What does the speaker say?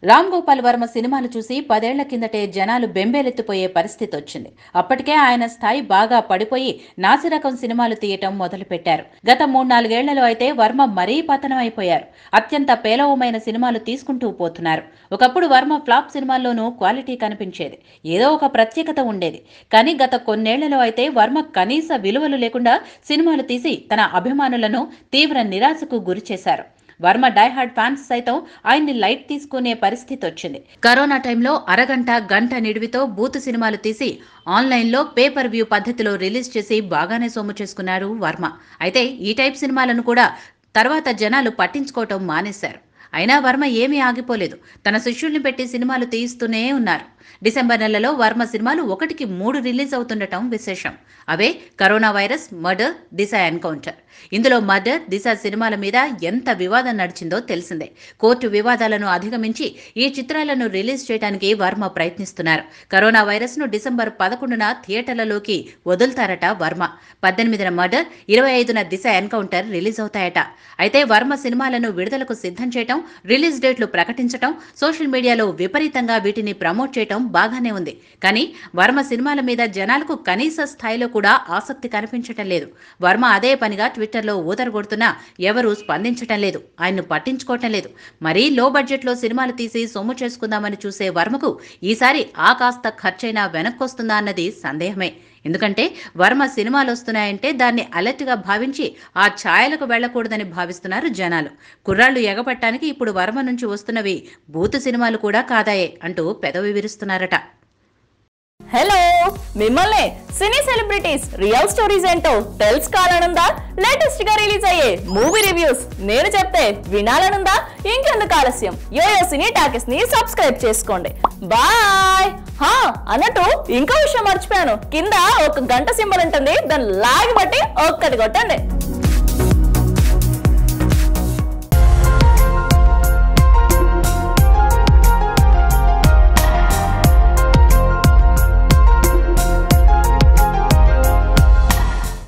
రామ్ గోపాల్ వర్మ సినిమాలు చూసి పదేళ్ల కిందటే జనాలు బెంబేలెత్తిపోయే పరిస్థితి వచ్చింది అప్పటికే ఆయన స్థాయి బాగా పడిపోయి నాసిరకం సినిమాలు తీయటం మొదలుపెట్టారు గత మూడు నాలుగేళ్లలో అయితే వర్మ మరీ పతనం అయిపోయారు అత్యంత పేలవమైన సినిమాలు తీసుకుంటూ పోతున్నారు ఒకప్పుడు వర్మ ఫ్లాప్ సినిమాల్లోనూ క్వాలిటీ కనిపించేది ఏదో ఒక ప్రత్యేకత ఉండేది కానీ గత కొన్నేళ్లలో అయితే వర్మ కనీస విలువలు లేకుండా సినిమాలు తీసి తన అభిమానులను తీవ్ర నిరాశకు గురిచేశారు వర్మ డైహార్డ్ ఫ్యాన్స్ సైతం ఆయన్ని లైట్ తీసుకునే పరిస్థితి వచ్చింది కరోనా టైంలో అరగంట గంట నిడివితో బూత్ సినిమాలు తీసి ఆన్లైన్లో పేపర్ వ్యూ పద్ధతిలో రిలీజ్ చేసి బాగానే సొమ్ము చేసుకున్నారు వర్మ అయితే ఈ టైప్ సినిమాలను కూడా తర్వాత జనాలు పట్టించుకోవటం మానేశారు అయినా వర్మ ఏమీ ఆగిపోలేదు తన శిష్యుల్ని పెట్టి సినిమాలు తీయిస్తూనే ఉన్నారు డిసెంబర్ నెలలో వర్మ సినిమాలు ఒకటికి మూడు రిలీజ్ అవుతుండటం విశేషం అవే corona virus murder Disha encounter ఇందులో మర్డర్ దిశ సినిమాల మీద ఎంత వివాదం నడిచిందో తెలిసిందే కోర్టు వివాదాలను అధిగమించి ఈ చిత్రాలను రిలీజ్ చేయడానికి వర్మ ప్రయత్నిస్తున్నారు కరోనా వైరస్ ను డిసెంబర్ పదకొండున థియేటర్లలోకి వదులుతారట వర్మ పద్దెనిమిదిన మర్డర్ ఇరవై ఐదున దిశ ఎన్కౌంటర్ రిలీజ్ అవుతాయట అయితే వర్మ సినిమాలను విడుదలకు సిద్ధం చేయటం రిలీజ్ డేట్లు ప్రకటించటం సోషల్ మీడియాలో విపరీతంగా వీటిని ప్రమోట్ చేయటం బాగానే ఉంది కానీ వర్మ సినిమాల మీద జనాలకు కనీస స్థాయిలో కూడా ఆసక్తి కనిపించటం లేదు వర్మ అదే పనిగా ట్విట్టర్లో ఊదరగొడుతున్నా ఎవరూ స్పందించటం లేదు ఆయన్ను పట్టించుకోవటం లేదు మరీ లో బడ్జెట్లో సినిమాలు తీసి సొమ్ము చేసుకుందామని చూసే వర్మకు ఈసారి ఆ కాస్త ఖర్చైనా వెనక్కొస్తుందా అన్నది సందేహమే ఎందుకంటే వర్మ సినిమాలు వస్తున్నాయంటే దాన్ని అలర్ట్గా భావించి ఆ ఛాయలకు వెళ్లకూడదని భావిస్తున్నారు జనాలు కుర్రాళ్లు ఎగపట్టానికి ఇప్పుడు వర్మ నుంచి వస్తున్నవి బూతు సినిమాలు కూడా కాదాయే అంటూ పెదవి విరుస్తున్నారట హలో మిమ్మల్ని సినీ సెలబ్రిటీస్ రియల్ స్టోరీస్ ఏంటో తెలుసుకోవాలనుందా లేటెస్ట్ గా రిలీజ్ అయ్యే మూవీ రివ్యూస్ నేను చెప్తే వినాలనుందా ఇంకెందుకు ఆలస్యం యోయో సినీ టాకెస్ ని సబ్స్క్రైబ్ చేసుకోండి బాయ్ హా అన్నట్టు ఇంకో విషయం మర్చిపోయాను కింద ఒక గంట సింబల్ ఉంటుంది దాన్ని లాగి బట్టి ఒక్కటి కొట్టండి